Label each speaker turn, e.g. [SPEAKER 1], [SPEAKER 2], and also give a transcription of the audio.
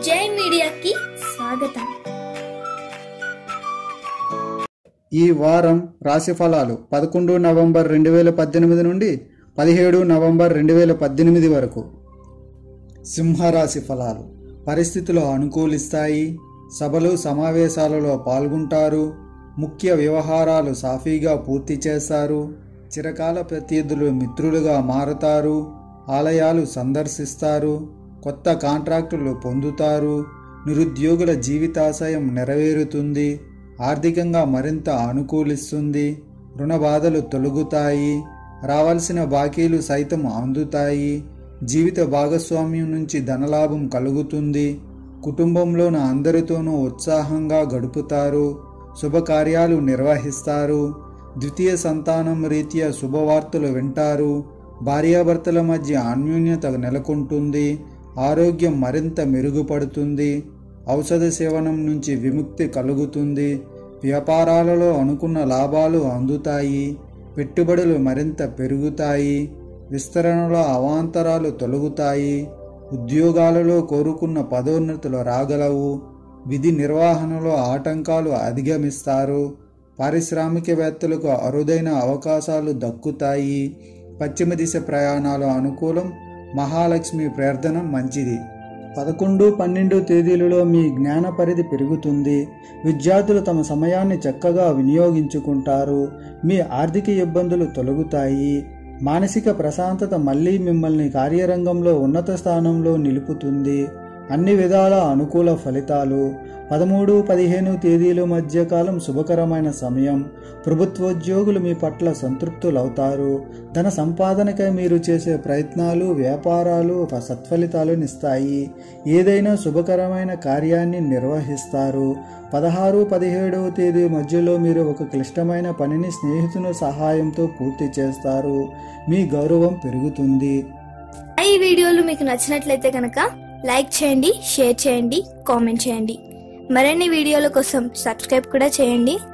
[SPEAKER 1] జై మీడియాకి స్వాగతం
[SPEAKER 2] ఈ వారం రాశి ఫలాలు పదకొండు నవంబర్ రెండు వేల పద్దెనిమిది నుండి పదిహేడు నవంబర్ రెండు వేల పద్దెనిమిది వరకు సింహరాశి ఫలాలు పరిస్థితులు అనుకూలిస్తాయి సభలు సమావేశాలలో పాల్గొంటారు ముఖ్య వ్యవహారాలు సాఫీగా పూర్తి చేస్తారు చిరకాల ప్రత్యర్థులు మిత్రులుగా మారతారు ఆలయాలు సందర్శిస్తారు కొత్త కాంట్రాక్టులు పొందుతారు నిరుద్యోగుల జీవితాశయం నెరవేరుతుంది ఆర్థికంగా మరింత అనుకూలిస్తుంది రుణ బాధలు తొలగుతాయి రావాల్సిన బాకీలు సైతం అందుతాయి జీవిత భాగస్వామ్యం నుంచి ధనలాభం కలుగుతుంది కుటుంబంలోని అందరితోనూ ఉత్సాహంగా గడుపుతారు శుభకార్యాలు నిర్వహిస్తారు ద్వితీయ సంతానం రీత్యా శుభవార్తలు వింటారు భార్యాభర్తల మధ్య అన్యోన్యత నెలకొంటుంది ఆరోగ్యం మరింత మెరుగుపడుతుంది ఔషధ సేవనం నుంచి విముక్తి కలుగుతుంది వ్యాపారాలలో అనుకున్న లాభాలు అందుతాయి పెట్టుబడులు మరింత పెరుగుతాయి విస్తరణలో అవాంతరాలు తొలగుతాయి ఉద్యోగాలలో కోరుకున్న పదోన్నతులు రాగలవు విధి నిర్వహణలో ఆటంకాలు అధిగమిస్తారు పారిశ్రామికవేత్తలకు అరుదైన అవకాశాలు దక్కుతాయి పశ్చిమ దిశ ప్రయాణాలు అనుకూలం మహాలక్ష్మి ప్రార్థన మంచిది పదకొండు పన్నెండు తేదీలలో మీ జ్ఞాన పరిధి పెరుగుతుంది విద్యార్థులు తమ సమయాన్ని చక్కగా వినియోగించుకుంటారు మీ ఆర్థిక ఇబ్బందులు తొలగుతాయి మానసిక ప్రశాంతత మళ్ళీ మిమ్మల్ని కార్యరంగంలో ఉన్నత స్థానంలో నిలుపుతుంది అన్ని విధాల అనుకూల ఫలితాలు పదమూడు పదిహేను తేదీల మధ్య కాలం శుభకరమైన సమయం ప్రభుత్వోద్యోగులు మీ పట్ల సంతృప్తులవుతారు ధన సంపాదనకై మీరు చేసే ప్రయత్నాలు వ్యాపారాలు సత్ఫలితాలనిస్తాయి ఏదైనా శుభకరమైన కార్యాన్ని నిర్వహిస్తారు పదహారు పదిహేడవ తేదీ మధ్యలో మీరు ఒక క్లిష్టమైన పనిని స్నేహితుల సహాయంతో పూర్తి చేస్తారు మీ గౌరవం పెరుగుతుంది
[SPEAKER 1] ఈ వీడియోలు మీకు నచ్చినట్లయితే కనుక లైక్ చేయండి షేర్ చేయండి కామెంట్ చేయండి మరిన్ని వీడియోల కోసం సబ్స్క్రైబ్ కూడా చేయండి